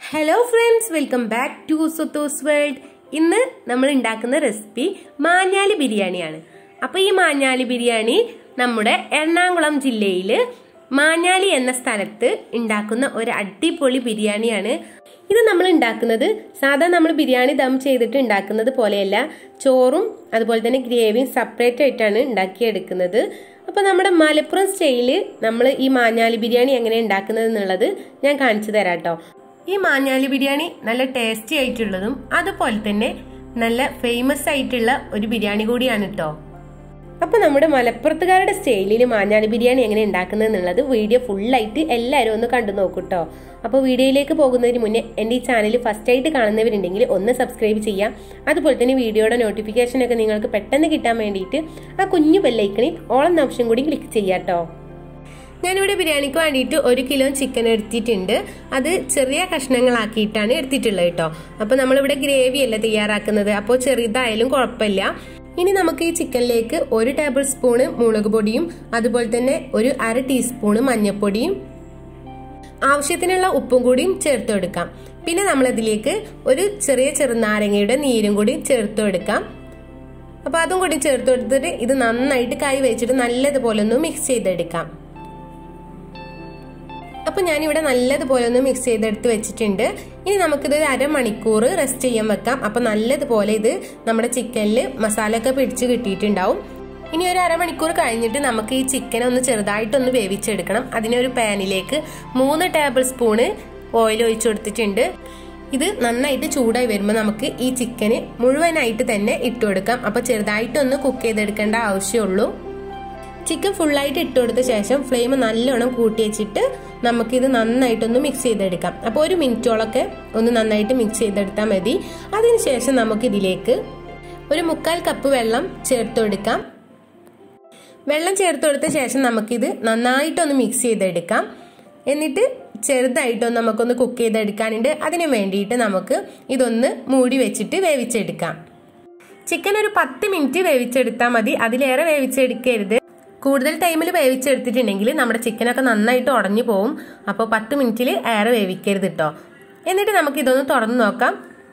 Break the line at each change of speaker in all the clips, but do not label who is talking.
hello friends welcome back to Suthu's world ഇന്ന് നമ്മൾ ഉണ്ടാക്കുന്ന റെസിപ്പി മാഞ്ഞാലി ബിരിയാണിയാണ് അപ്പോൾ ഈ മാഞ്ഞാലി ബിരിയാണി നമ്മുടെ എറണാകുളം ജില്ലയിൽ മാഞ്ഞാലി എന്ന സ്ഥലത്ത് ഉണ്ടാക്കുന്ന ഒരു അടിപൊളി ബിരിയാണിയാണ് ഇത് നമ്മൾ ഉണ്ടാക്കുന്നത് സാധാ നമ്മൾ ബിരിയാണി ദം ചെയ്തിട്ട് ഉണ്ടാക്കുന്നത് പോലെയല്ല ചോറും അതുപോലെ തന്നെ ഗ്രേവിയും സെപ്പറേറ്റ് ആയിട്ടാണ് ഉണ്ടാക്കിയെടുക്കുന്നത് അപ്പോൾ നമ്മുടെ മലപ്പുറം സ്റ്റൈലിൽ നമ്മൾ ഈ മാഞ്ഞാലി ബിരിയാണി എങ്ങനെ ഉണ്ടാക്കുന്നത് എന്നുള്ളത് ഞാൻ കാണിച്ചു തരാം കേട്ടോ ഈ മാഞ്ഞാലി ബിരിയാണി നല്ല ടേസ്റ്റി ആയിട്ടുള്ളതും അതുപോലെ തന്നെ നല്ല ഫേമസ് ആയിട്ടുള്ള ഒരു ബിരിയാണി കൂടിയാണ് കേട്ടോ അപ്പൊ നമ്മുടെ മലപ്പുറത്തുകാരുടെ സ്റ്റൈലിൽ മാഞ്ഞാലി ബിരിയാണി എങ്ങനെ ഉണ്ടാക്കുന്നത് എന്നുള്ളത് വീഡിയോ ഫുള്ളായിട്ട് എല്ലാവരും ഒന്ന് കണ്ടു നോക്കൂട്ടോ അപ്പോൾ വീഡിയോയിലേക്ക് പോകുന്നതിന് മുന്നേ എൻ്റെ ഈ ചാനൽ ഫസ്റ്റ് ആയിട്ട് കാണുന്നവരുണ്ടെങ്കിൽ ഒന്ന് സബ്സ്ക്രൈബ് ചെയ്യാം അതുപോലെ തന്നെ വീഡിയോയുടെ നോട്ടിഫിക്കേഷൻ ഒക്കെ നിങ്ങൾക്ക് പെട്ടെന്ന് കിട്ടാൻ വേണ്ടിയിട്ട് ആ കുഞ്ഞു ബെല്ലൈക്കണിൽ ഓൾ എന്ന ഓപ്ഷൻ കൂടി ക്ലിക്ക് ചെയ്യാം കേട്ടോ ഞാനിവിടെ ബിരിയാണിക്ക് വേണ്ടിയിട്ട് ഒരു കിലോ ചിക്കൻ എടുത്തിട്ടുണ്ട് അത് ചെറിയ കഷ്ണങ്ങളാക്കിയിട്ടാണ് എടുത്തിട്ടുള്ളത് കേട്ടോ അപ്പോൾ നമ്മളിവിടെ ഗ്രേവി അല്ല തയ്യാറാക്കുന്നത് അപ്പോൾ ചെറുതായാലും കുഴപ്പമില്ല ഇനി നമുക്ക് ഈ ചിക്കനിലേക്ക് ഒരു ടേബിൾ സ്പൂണ് മുളക് പൊടിയും അതുപോലെ തന്നെ ഒരു അര ടീസ്പൂണ് മഞ്ഞൾപ്പൊടിയും ആവശ്യത്തിനുള്ള ഉപ്പും കൂടിയും ചേർത്ത് കൊടുക്കാം പിന്നെ നമ്മൾ ഇതിലേക്ക് ഒരു ചെറിയ ചെറുനാരങ്ങയുടെ നീരും കൂടി ചേർത്ത് കൊടുക്കാം അപ്പോൾ അതും കൂടി ചേർത്ത് കൊടുത്തിട്ട് ഇത് നന്നായിട്ട് കൈ വെച്ചിട്ട് നല്ലതുപോലെ ഒന്ന് മിക്സ് ചെയ്തെടുക്കാം അപ്പൊ ഞാനിവിടെ നല്ലതുപോലെ ഒന്ന് മിക്സ് ചെയ്തെടുത്ത് വെച്ചിട്ടുണ്ട് ഇനി നമുക്കിത് ഒരു അരമണിക്കൂർ റെസ്റ്റ് ചെയ്യാൻ വെക്കാം അപ്പൊ നല്ലതുപോലെ ഇത് നമ്മുടെ ചിക്കനിൽ മസാല ഒക്കെ പിടിച്ച് കിട്ടിയിട്ടുണ്ടാവും ഇനി ഒരു അരമണിക്കൂർ കഴിഞ്ഞിട്ട് നമുക്ക് ഈ ചിക്കൻ ഒന്ന് ചെറുതായിട്ടൊന്ന് വേവിച്ചെടുക്കണം അതിനൊരു പാനിലേക്ക് മൂന്ന് ടേബിൾ സ്പൂണ് ഓയിൽ ഒഴിച്ചു കൊടുത്തിട്ടുണ്ട് ഇത് നന്നായിട്ട് ചൂടായി വരുമ്പോൾ നമുക്ക് ഈ ചിക്കന് മുഴുവനായിട്ട് തന്നെ ഇട്ട് കൊടുക്കാം അപ്പൊ ചെറുതായിട്ടൊന്ന് കുക്ക് ചെയ്തെടുക്കേണ്ട ആവശ്യമുള്ളൂ ചിക്കൻ ഫുള്ളായിട്ട് ഇട്ട് കൊടുത്ത ശേഷം ഫ്ലെയിം നല്ലോണം കൂട്ടി വെച്ചിട്ട് നമുക്കിത് നന്നായിട്ടൊന്ന് മിക്സ് ചെയ്തെടുക്കാം അപ്പോൾ ഒരു മിനിറ്റോളൊക്കെ ഒന്ന് നന്നായിട്ട് മിക്സ് ചെയ്തെടുത്താൽ മതി അതിനുശേഷം നമുക്കിതിലേക്ക് ഒരു മുക്കാൽ കപ്പ് വെള്ളം ചേർത്ത് കൊടുക്കാം വെള്ളം ചേർത്ത് കൊടുത്ത ശേഷം നമുക്കിത് നന്നായിട്ടൊന്ന് മിക്സ് ചെയ്തെടുക്കാം എന്നിട്ട് ചെറുതായിട്ടൊന്ന് നമുക്കൊന്ന് കുക്ക് ചെയ്തെടുക്കാനുണ്ട് അതിന് വേണ്ടിയിട്ട് നമുക്ക് ഇതൊന്ന് മൂടി വെച്ചിട്ട് വേവിച്ചെടുക്കാം ചിക്കൻ ഒരു പത്ത് മിനിറ്റ് വേവിച്ചെടുത്താൽ മതി അതിലേറെ വേവിച്ചെടുക്കരുത് കൂടുതൽ ടൈമിൽ വേവിച്ചെടുത്തിട്ടുണ്ടെങ്കിൽ നമ്മുടെ ചിക്കനൊക്കെ നന്നായിട്ട് ഉടഞ്ഞു പോവും അപ്പോൾ പത്ത് മിനിറ്റിൽ ഏറെ വേവിക്കരുത് കേട്ടോ എന്നിട്ട് നമുക്ക് ഇതൊന്ന് തുറന്നു നോക്കാം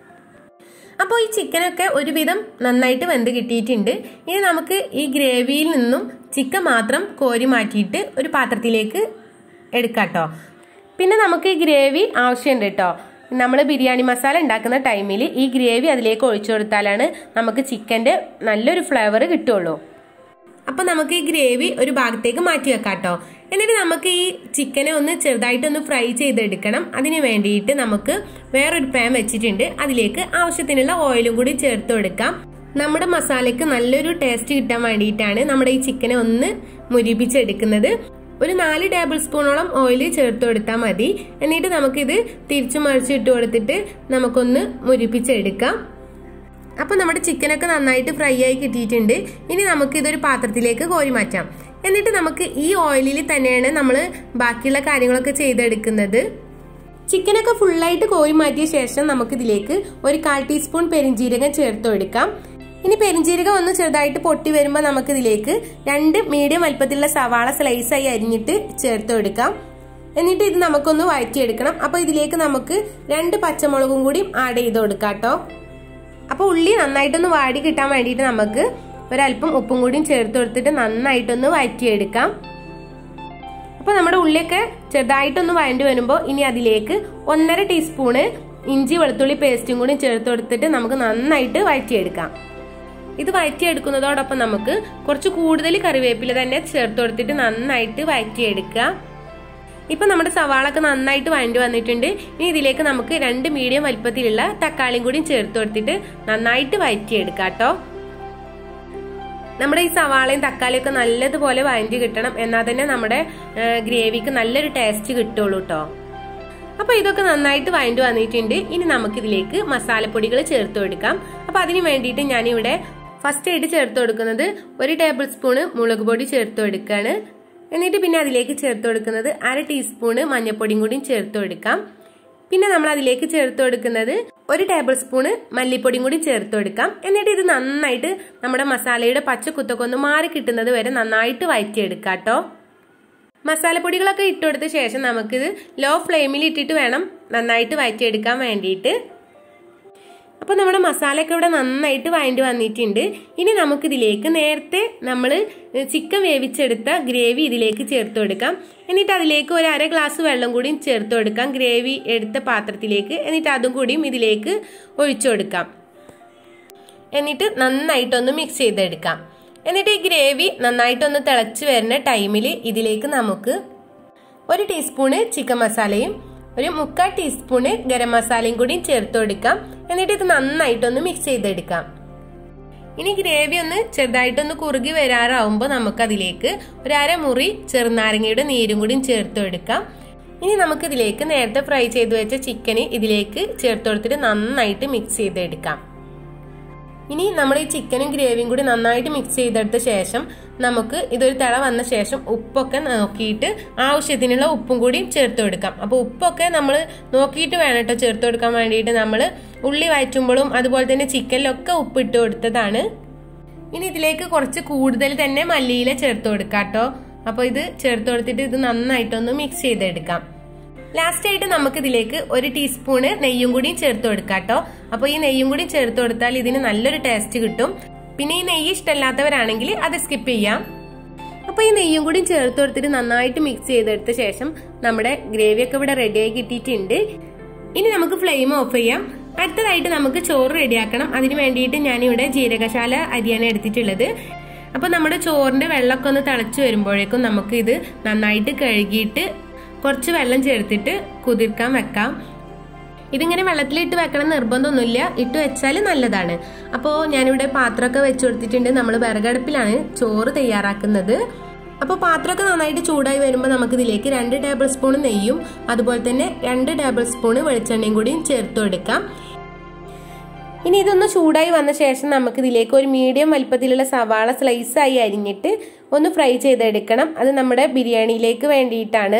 അപ്പോൾ ഈ ചിക്കനൊക്കെ ഒരുവിധം നന്നായിട്ട് വെന്ത് കിട്ടിയിട്ടുണ്ട് ഇനി നമുക്ക് ഈ ഗ്രേവിയിൽ നിന്നും ചിക്കൻ മാത്രം കോരി മാറ്റിയിട്ട് ഒരു പാത്രത്തിലേക്ക് എടുക്കാം കേട്ടോ പിന്നെ നമുക്ക് ഈ ഗ്രേവി ആവശ്യമുണ്ട് കേട്ടോ നമ്മൾ ബിരിയാണി മസാല ഉണ്ടാക്കുന്ന ടൈമിൽ ഈ ഗ്രേവി അതിലേക്ക് ഒഴിച്ചു കൊടുത്താലാണ് നമുക്ക് ചിക്കൻ്റെ നല്ലൊരു ഫ്ലേവർ കിട്ടുള്ളൂ അപ്പൊ നമുക്ക് ഈ ഗ്രേവി ഒരു ഭാഗത്തേക്ക് മാറ്റി വെക്കാം കേട്ടോ എന്നിട്ട് നമുക്ക് ഈ ചിക്കനെ ഒന്ന് ചെറുതായിട്ടൊന്ന് ഫ്രൈ ചെയ്തെടുക്കണം അതിന് വേണ്ടിയിട്ട് നമുക്ക് വേറൊരു പാൻ വെച്ചിട്ടുണ്ട് അതിലേക്ക് ആവശ്യത്തിനുള്ള ഓയിലും കൂടി ചേർത്ത് കൊടുക്കാം നമ്മുടെ മസാലയ്ക്ക് നല്ലൊരു ടേസ്റ്റ് കിട്ടാൻ വേണ്ടിയിട്ടാണ് നമ്മുടെ ഈ ചിക്കനെ ഒന്ന് മുരിപ്പിച്ചെടുക്കുന്നത് ഒരു നാല് ടേബിൾ സ്പൂണോളം ഓയിൽ ചേർത്ത് കൊടുത്താൽ മതി എന്നിട്ട് നമുക്കിത് തിരിച്ചു മറിച്ചിട്ട് കൊടുത്തിട്ട് നമുക്കൊന്ന് മുരിപ്പിച്ചെടുക്കാം അപ്പൊ നമ്മുടെ ചിക്കനൊക്കെ നന്നായിട്ട് ഫ്രൈ ആയി കിട്ടിയിട്ടുണ്ട് ഇനി നമുക്ക് ഇതൊരു പാത്രത്തിലേക്ക് കോരി മാറ്റാം എന്നിട്ട് നമുക്ക് ഈ ഓയിലിൽ തന്നെയാണ് നമ്മൾ ബാക്കിയുള്ള കാര്യങ്ങളൊക്കെ ചെയ്തെടുക്കുന്നത് ചിക്കനൊക്കെ ഫുള്ളായിട്ട് കോരി മാറ്റിയ ശേഷം നമുക്ക് ഇതിലേക്ക് ഒരു കാൽ ടീസ്പൂൺ പെരിഞ്ജീരകം ചേർത്ത് കൊടുക്കാം ഇനി പെരിഞ്ജീരകം ഒന്ന് ചെറുതായിട്ട് പൊട്ടി വരുമ്പോൾ നമുക്ക് ഇതിലേക്ക് രണ്ട് മീഡിയം വലുപ്പത്തിലുള്ള സവാള സ്ലൈസായി അരിഞ്ഞിട്ട് ചേർത്ത് കൊടുക്കാം എന്നിട്ട് ഇത് നമുക്കൊന്ന് വഴറ്റിയെടുക്കണം അപ്പോൾ ഇതിലേക്ക് നമുക്ക് രണ്ട് പച്ചമുളകും കൂടി ആഡ് ചെയ്ത് കൊടുക്കാം കേട്ടോ അപ്പോൾ ഉള്ളി നന്നായിട്ടൊന്ന് വാടി കിട്ടാൻ വേണ്ടിയിട്ട് നമുക്ക് ഒരല്പം ഉപ്പും കൂടിയും ചേർത്ത് കൊടുത്തിട്ട് നന്നായിട്ടൊന്ന് വഴറ്റിയെടുക്കാം അപ്പോൾ നമ്മുടെ ഉള്ളിയൊക്കെ ചെറുതായിട്ടൊന്ന് വഴണ്ടി വരുമ്പോൾ ഇനി അതിലേക്ക് ഒന്നര ടീസ്പൂണ് ഇഞ്ചി വെളുത്തുള്ളി പേസ്റ്റും കൂടി ചേർത്ത് കൊടുത്തിട്ട് നമുക്ക് നന്നായിട്ട് വഴറ്റിയെടുക്കാം ഇത് വഴറ്റിയെടുക്കുന്നതോടൊപ്പം നമുക്ക് കുറച്ച് കൂടുതൽ കറിവേപ്പില തന്നെ ചേർത്ത് കൊടുത്തിട്ട് നന്നായിട്ട് വഴറ്റിയെടുക്കുക ഇപ്പൊ നമ്മുടെ സവാളൊക്കെ നന്നായിട്ട് വഴണ്ടി വന്നിട്ടുണ്ട് ഇനി ഇതിലേക്ക് നമുക്ക് രണ്ട് മീഡിയം വലിപ്പത്തിലുള്ള തക്കാളിയും കൂടി ചേർത്ത് കൊടുത്തിട്ട് നന്നായിട്ട് വഴറ്റിയെടുക്കാം കേട്ടോ നമ്മുടെ ഈ സവാളയും തക്കാളിയും ഒക്കെ നല്ലതുപോലെ വഴറ്റി കിട്ടണം എന്നാൽ തന്നെ നമ്മുടെ ഗ്രേവിക്ക് നല്ലൊരു ടേസ്റ്റ് കിട്ടുള്ളൂ കേട്ടോ അപ്പൊ ഇതൊക്കെ നന്നായിട്ട് വഴണ്ടി വന്നിട്ടുണ്ട് ഇനി നമുക്ക് ഇതിലേക്ക് മസാലപ്പൊടികൾ ചേർത്ത് കൊടുക്കാം അപ്പൊ അതിന് വേണ്ടിയിട്ട് ഞാനിവിടെ ഫസ്റ്റ് ആയിട്ട് ചേർത്ത് കൊടുക്കുന്നത് ഒരു ടേബിൾ സ്പൂണ് മുളക് പൊടി ചേർത്ത് കൊടുക്കുകയാണ് എന്നിട്ട് പിന്നെ അതിലേക്ക് ചേർത്ത് കൊടുക്കുന്നത് അര ടീസ്പൂണ് മഞ്ഞൾപ്പൊടിയും കൂടിയും ചേർത്ത് കൊടുക്കാം പിന്നെ നമ്മൾ അതിലേക്ക് ചേർത്ത് കൊടുക്കുന്നത് ഒരു ടേബിൾ സ്പൂണ് മല്ലിപ്പൊടിയും കൂടി ചേർത്ത് കൊടുക്കാം എന്നിട്ട് ഇത് നന്നായിട്ട് നമ്മുടെ മസാലയുടെ പച്ചക്കുത്തൊക്കെ ഒന്ന് മാറി കിട്ടുന്നത് വരെ നന്നായിട്ട് വഴറ്റിയെടുക്കാം കേട്ടോ മസാലപ്പൊടികളൊക്കെ ഇട്ട് കൊടുത്ത ശേഷം നമുക്കിത് ലോ ഫ്ലെയിമിൽ ഇട്ടിട്ട് വേണം നന്നായിട്ട് വഴറ്റിയെടുക്കാൻ വേണ്ടിയിട്ട് അപ്പോൾ നമ്മുടെ മസാലയൊക്കെ ഇവിടെ നന്നായിട്ട് വഴണ്ടി വന്നിട്ടുണ്ട് ഇനി നമുക്കിതിലേക്ക് നേരത്തെ നമ്മൾ ചിക്കൻ വേവിച്ചെടുത്ത ഗ്രേവി ഇതിലേക്ക് ചേർത്ത് കൊടുക്കാം എന്നിട്ട് അതിലേക്ക് ഒരു അര ഗ്ലാസ് വെള്ളം കൂടി ചേർത്ത് കൊടുക്കാം ഗ്രേവി എടുത്ത പാത്രത്തിലേക്ക് എന്നിട്ട് അതും കൂടിയും ഇതിലേക്ക് ഒഴിച്ചു കൊടുക്കാം എന്നിട്ട് നന്നായിട്ടൊന്ന് മിക്സ് ചെയ്തെടുക്കാം എന്നിട്ട് ഈ ഗ്രേവി നന്നായിട്ടൊന്ന് തിളച്ച് വരുന്ന ടൈമിൽ ഇതിലേക്ക് നമുക്ക് ഒരു ടീസ്പൂണ് ചിക്കൻ മസാലയും ഒരു മുക്കാൽ ടീസ്പൂണ് ഗരം മസാലയും കൂടി ചേർത്ത് കൊടുക്കാം എന്നിട്ട് ഇത് നന്നായിട്ടൊന്ന് മിക്സ് ചെയ്തെടുക്കാം ഇനി ഗ്രേവി ഒന്ന് ചെറുതായിട്ടൊന്ന് കുറുകി വരാറാവുമ്പോൾ നമുക്കതിലേക്ക് ഒരു അരമുറി ചെറുനാരങ്ങയുടെ നീരും കൂടി ചേർത്ത് കൊടുക്കാം ഇനി നമുക്കിതിലേക്ക് നേരത്തെ ഫ്രൈ ചെയ്ത് വെച്ച ചിക്കന് ഇതിലേക്ക് ചേർത്ത് കൊടുത്തിട്ട് നന്നായിട്ട് മിക്സ് ചെയ്തെടുക്കാം ഇനി നമ്മൾ ഈ ചിക്കനും ഗ്രേവിയും കൂടി നന്നായിട്ട് മിക്സ് ചെയ്തെടുത്ത ശേഷം നമുക്ക് ഇതൊരു തിള വന്ന ശേഷം ഉപ്പൊക്കെ നോക്കിയിട്ട് ആവശ്യത്തിനുള്ള ഉപ്പും കൂടി ചേർത്ത് കൊടുക്കാം അപ്പോൾ ഉപ്പൊക്കെ നമ്മൾ നോക്കിയിട്ട് വേണം കേട്ടോ ചേർത്ത് കൊടുക്കാൻ വേണ്ടിയിട്ട് നമ്മൾ ഉള്ളി വഴറ്റുമ്പോഴും അതുപോലെ തന്നെ ചിക്കനിലൊക്കെ ഉപ്പ് ഇട്ട് കൊടുത്തതാണ് ഇനി ഇതിലേക്ക് കുറച്ച് കൂടുതൽ തന്നെ മല്ലിയില ചേർത്ത് കൊടുക്കാം കേട്ടോ അപ്പോൾ ഇത് ചേർത്ത് കൊടുത്തിട്ട് ഇത് നന്നായിട്ടൊന്ന് മിക്സ് ചെയ്തെടുക്കാം ലാസ്റ്റ് ആയിട്ട് നമുക്ക് ഇതിലേക്ക് ഒരു ടീസ്പൂണ് നെയ്യും കൂടി ചേർത്ത് കൊടുക്കാം കേട്ടോ അപ്പോൾ ഈ നെയ്യും കൂടി ചേർത്ത് കൊടുത്താൽ ഇതിന് നല്ലൊരു ടേസ്റ്റ് കിട്ടും പിന്നെ ഈ നെയ്യ് ഇഷ്ടമല്ലാത്തവരാണെങ്കിൽ അത് സ്കിപ്പ് ചെയ്യാം അപ്പോൾ ഈ നെയ്യും കൂടി ചേർത്ത് കൊടുത്തിട്ട് നന്നായിട്ട് മിക്സ് ചെയ്തെടുത്ത ശേഷം നമ്മുടെ ഗ്രേവി ഒക്കെ ഇവിടെ റെഡിയായി കിട്ടിയിട്ടുണ്ട് ഇനി നമുക്ക് ഫ്ലെയിം ഓഫ് ചെയ്യാം അടുത്തതായിട്ട് നമുക്ക് ചോറ് റെഡിയാക്കണം അതിന് വേണ്ടിയിട്ട് ഞാനിവിടെ ജീരകശാല അരിയാണ് എടുത്തിട്ടുള്ളത് അപ്പോൾ നമ്മുടെ ചോറിന്റെ വെള്ളമൊക്കെ ഒന്ന് തിളച്ച് വരുമ്പോഴേക്കും നമുക്ക് ഇത് നന്നായിട്ട് കഴുകിയിട്ട് കുറച്ച് വെള്ളം ചേർത്തിട്ട് കുതിർക്കാൻ വെക്കാം ഇതിങ്ങനെ വെള്ളത്തിലിട്ട് വെക്കണം നിർബന്ധമൊന്നുമില്ല ഇട്ട് വെച്ചാൽ നല്ലതാണ് അപ്പോൾ ഞാനിവിടെ പാത്രമൊക്കെ വെച്ച് കൊടുത്തിട്ടുണ്ട് നമ്മൾ വിറകടുപ്പിലാണ് ചോറ് തയ്യാറാക്കുന്നത് അപ്പോൾ പാത്രമൊക്കെ നന്നായിട്ട് ചൂടായി വരുമ്പോൾ നമുക്ക് ഇതിലേക്ക് രണ്ട് ടേബിൾ സ്പൂൺ നെയ്യും അതുപോലെ തന്നെ രണ്ട് ടേബിൾ സ്പൂൺ വെളിച്ചെണ്ണയും കൂടി ചേർത്ത് കൊടുക്കാം ഇനി ഇതൊന്ന് ചൂടായി വന്ന ശേഷം നമുക്ക് ഇതിലേക്ക് ഒരു മീഡിയം വലിപ്പത്തിലുള്ള സവാള സ്ലൈസായി അരിഞ്ഞിട്ട് ഒന്ന് ഫ്രൈ ചെയ്തെടുക്കണം അത് നമ്മുടെ ബിരിയാണിയിലേക്ക് വേണ്ടിയിട്ടാണ്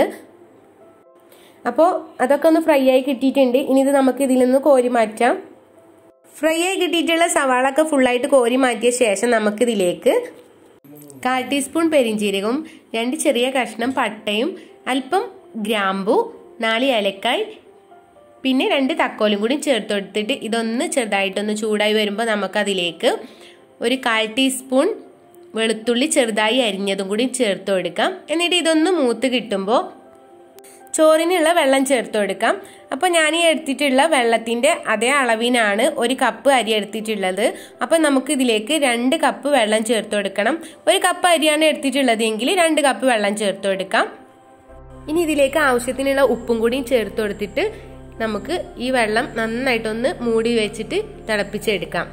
അപ്പോൾ അതൊക്കെ ഒന്ന് ഫ്രൈ ആയി കിട്ടിയിട്ടുണ്ട് ഇനി ഇത് നമുക്ക് ഇതിൽ നിന്ന് കോരി മാറ്റാം ഫ്രൈ ആയി കിട്ടിയിട്ടുള്ള സവാള ഒക്കെ ഫുള്ളായിട്ട് കോരി മാറ്റിയ ശേഷം നമുക്കിതിലേക്ക് കാൽ ടീസ്പൂൺ പെരിഞ്ചീരകവും രണ്ട് ചെറിയ കഷ്ണം പട്ടയും അല്പം ഗ്രാമ്പു നാല് ഏലക്കായ് പിന്നെ രണ്ട് തക്കോലും കൂടി ചേർത്ത് കൊടുത്തിട്ട് ഇതൊന്ന് ചെറുതായിട്ടൊന്ന് ചൂടായി വരുമ്പോൾ നമുക്കതിലേക്ക് ഒരു കാൽ ടീസ്പൂൺ വെളുത്തുള്ളി ചെറുതായി അരിഞ്ഞതും കൂടി ചേർത്ത് കൊടുക്കാം എന്നിട്ട് ഇതൊന്ന് മൂത്ത് കിട്ടുമ്പോൾ ചോറിനുള്ള വെള്ളം ചേർത്ത് കൊടുക്കാം അപ്പോൾ ഞാൻ ഈ എടുത്തിട്ടുള്ള വെള്ളത്തിൻ്റെ അതേ അളവിനാണ് ഒരു കപ്പ് അരി എടുത്തിട്ടുള്ളത് അപ്പോൾ നമുക്ക് ഇതിലേക്ക് രണ്ട് കപ്പ് വെള്ളം ചേർത്ത് കൊടുക്കണം ഒരു കപ്പ് അരിയാണ് എടുത്തിട്ടുള്ളത് എങ്കിൽ രണ്ട് കപ്പ് വെള്ളം ചേർത്ത് കൊടുക്കാം ഇനി ഇതിലേക്ക് ആവശ്യത്തിനുള്ള ഉപ്പും കൂടിയും ചേർത്ത് കൊടുത്തിട്ട് നമുക്ക് ഈ വെള്ളം നന്നായിട്ടൊന്ന് മൂടി വെച്ചിട്ട് തിളപ്പിച്ചെടുക്കാം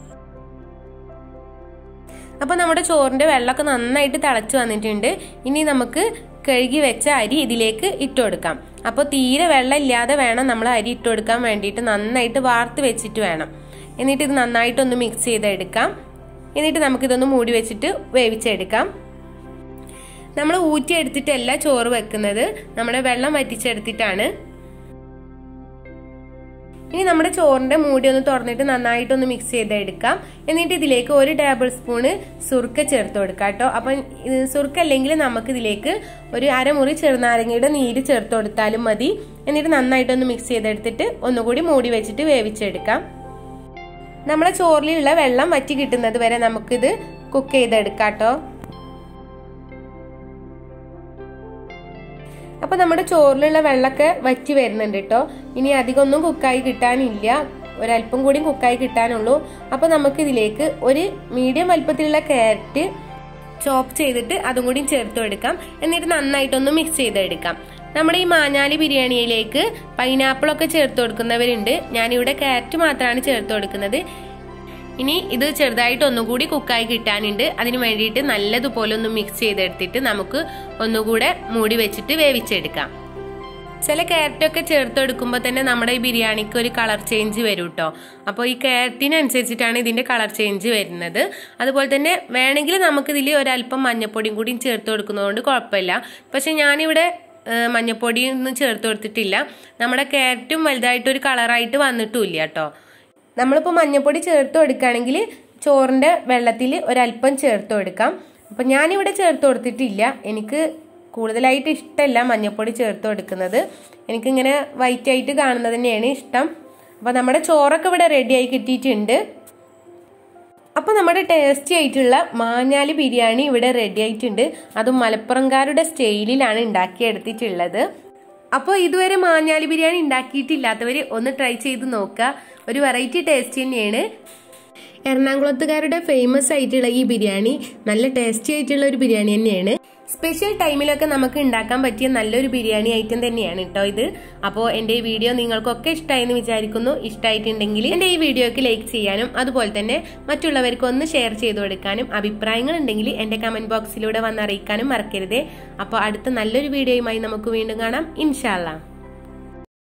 അപ്പോൾ നമ്മുടെ ചോറിൻ്റെ വെള്ളമൊക്കെ നന്നായിട്ട് തിളച്ച് വന്നിട്ടുണ്ട് ഇനി നമുക്ക് കഴുകി വെച്ച അരി ഇതിലേക്ക് ഇട്ട് കൊടുക്കാം അപ്പോൾ തീരെ വെള്ളം ഇല്ലാതെ വേണം നമ്മൾ അരി ഇട്ട് കൊടുക്കാൻ വേണ്ടിയിട്ട് നന്നായിട്ട് വാർത്ത് വെച്ചിട്ട് വേണം എന്നിട്ട് ഇത് നന്നായിട്ടൊന്ന് മിക്സ് ചെയ്തെടുക്കാം എന്നിട്ട് നമുക്കിതൊന്ന് മൂടി വെച്ചിട്ട് വേവിച്ചെടുക്കാം നമ്മൾ ഊറ്റിയെടുത്തിട്ടല്ല ചോറ് വെക്കുന്നത് നമ്മുടെ വെള്ളം വറ്റിച്ചെടുത്തിട്ടാണ് ഇനി നമ്മുടെ ചോറിന്റെ മൂടി ഒന്ന് തുറന്നിട്ട് നന്നായിട്ടൊന്ന് മിക്സ് ചെയ്തെടുക്കാം എന്നിട്ട് ഇതിലേക്ക് ഒരു ടേബിൾ സ്പൂണ് സുർക്ക ചേർത്ത് കൊടുക്കാം കേട്ടോ അപ്പം സുർക്ക അല്ലെങ്കിൽ നമുക്ക് ഇതിലേക്ക് ഒരു അരമുറി ചെറുനാരങ്ങയുടെ നീര് ചേർത്ത് കൊടുത്താലും മതി എന്നിട്ട് നന്നായിട്ടൊന്ന് മിക്സ് ചെയ്തെടുത്തിട്ട് ഒന്നുകൂടി മൂടി വെച്ചിട്ട് വേവിച്ചെടുക്കാം നമ്മുടെ ചോറിലുള്ള വെള്ളം വറ്റി കിട്ടുന്നത് വരെ നമുക്കിത് കുക്ക് ചെയ്തെടുക്കാം കേട്ടോ അപ്പോൾ നമ്മുടെ ചോറിലുള്ള വെള്ളമൊക്കെ വറ്റി വരുന്നുണ്ട് കേട്ടോ ഇനി അധികമൊന്നും കുക്കായി കിട്ടാനില്ല ഒരല്പം കൂടി കുക്കായി കിട്ടാനുള്ളൂ അപ്പോൾ നമുക്ക് ഇതിലേക്ക് ഒരു മീഡിയം വലുപ്പത്തിലുള്ള ക്യാരറ്റ് ചോപ്പ് ചെയ്തിട്ട് അതും കൂടി ചേർത്ത് കൊടുക്കാം എന്നിട്ട് നന്നായിട്ടൊന്ന് മിക്സ് ചെയ്തെടുക്കാം നമ്മുടെ ഈ മാഞ്ഞാലി ബിരിയാണിയിലേക്ക് പൈനാപ്പിളൊക്കെ ചേർത്ത് കൊടുക്കുന്നവരുണ്ട് ഞാനിവിടെ ക്യാരറ്റ് മാത്രമാണ് ചേർത്ത് കൊടുക്കുന്നത് ഇനി ഇത് ചെറുതായിട്ട് ഒന്നുകൂടി കുക്കായി കിട്ടാനുണ്ട് അതിന് വേണ്ടിയിട്ട് നല്ലതുപോലെ ഒന്ന് മിക്സ് ചെയ്തെടുത്തിട്ട് നമുക്ക് ഒന്നുകൂടെ മൂടി വെച്ചിട്ട് വേവിച്ചെടുക്കാം ചില ക്യാരറ്റൊക്കെ ചേർത്ത് കൊടുക്കുമ്പോൾ തന്നെ നമ്മുടെ ഈ ബിരിയാണിക്ക് ഒരു കളർ ചേഞ്ച് വരും കേട്ടോ അപ്പോൾ ഈ ക്യാരറ്റിനനുസരിച്ചിട്ടാണ് ഇതിൻ്റെ കളർ ചേഞ്ച് വരുന്നത് അതുപോലെ തന്നെ വേണമെങ്കിൽ നമുക്കിതിൽ ഒരല്പം മഞ്ഞപ്പൊടിയും കൂടി ചേർത്ത് കൊടുക്കുന്നതുകൊണ്ട് കുഴപ്പമില്ല പക്ഷെ ഞാനിവിടെ മഞ്ഞപ്പൊടിയൊന്നും ചേർത്ത് കൊടുത്തിട്ടില്ല നമ്മുടെ ക്യാരറ്റും വലുതായിട്ടൊരു കളറായിട്ട് വന്നിട്ടുമില്ല കേട്ടോ നമ്മളിപ്പോൾ മഞ്ഞപ്പൊടി ചേർത്ത് കൊടുക്കുകയാണെങ്കിൽ ചോറിൻ്റെ വെള്ളത്തിൽ ഒരല്പം ചേർത്ത് കൊടുക്കാം അപ്പം ഞാനിവിടെ ചേർത്ത് കൊടുത്തിട്ടില്ല എനിക്ക് കൂടുതലായിട്ട് ഇഷ്ടമല്ല മഞ്ഞൾപ്പൊടി ചേർത്ത് കൊടുക്കുന്നത് എനിക്കിങ്ങനെ വൈറ്റ് ആയിട്ട് കാണുന്നത് തന്നെയാണ് ഇഷ്ടം അപ്പോൾ നമ്മുടെ ചോറൊക്കെ ഇവിടെ റെഡിയായി കിട്ടിയിട്ടുണ്ട് അപ്പോൾ നമ്മുടെ ടേസ്റ്റി ആയിട്ടുള്ള മാഞ്ഞാലി ബിരിയാണി ഇവിടെ റെഡി ആയിട്ടുണ്ട് അതും മലപ്പുറംകാരുടെ സ്റ്റൈലിലാണ് ഉണ്ടാക്കിയെടുത്തിട്ടുള്ളത് അപ്പോൾ ഇതുവരെ മാഞ്ഞാലി ബിരിയാണി ഉണ്ടാക്കിയിട്ടില്ലാത്തവർ ഒന്ന് ട്രൈ ചെയ്ത് നോക്കുക ഒരു വെറൈറ്റി ടേസ്റ്റ് തന്നെയാണ് എറണാകുളത്തുകാരുടെ ഫേമസ് ആയിട്ടുള്ള ഈ ബിരിയാണി നല്ല ടേസ്റ്റി ആയിട്ടുള്ള ഒരു ബിരിയാണി തന്നെയാണ് സ്പെഷ്യൽ ടൈമിലൊക്കെ നമുക്ക് ഉണ്ടാക്കാൻ പറ്റിയ നല്ലൊരു ബിരിയാണി ഐറ്റം തന്നെയാണ് കേട്ടോ ഇത് അപ്പോൾ എൻ്റെ ഈ വീഡിയോ നിങ്ങൾക്കൊക്കെ ഇഷ്ടമായെന്ന് വിചാരിക്കുന്നു ഇഷ്ടമായിട്ടുണ്ടെങ്കിൽ എൻ്റെ ഈ വീഡിയോക്ക് ലൈക്ക് ചെയ്യാനും അതുപോലെ തന്നെ മറ്റുള്ളവർക്ക് ഒന്ന് ഷെയർ ചെയ്ത് കൊടുക്കാനും അഭിപ്രായങ്ങൾ ഉണ്ടെങ്കിൽ എൻ്റെ കമൻറ്റ് ബോക്സിലൂടെ വന്ന് അറിയിക്കാനും മറക്കരുതേ അപ്പോൾ അടുത്ത നല്ലൊരു വീഡിയോയുമായി നമുക്ക് വീണ്ടും കാണാം ഇൻഷാല്ലാം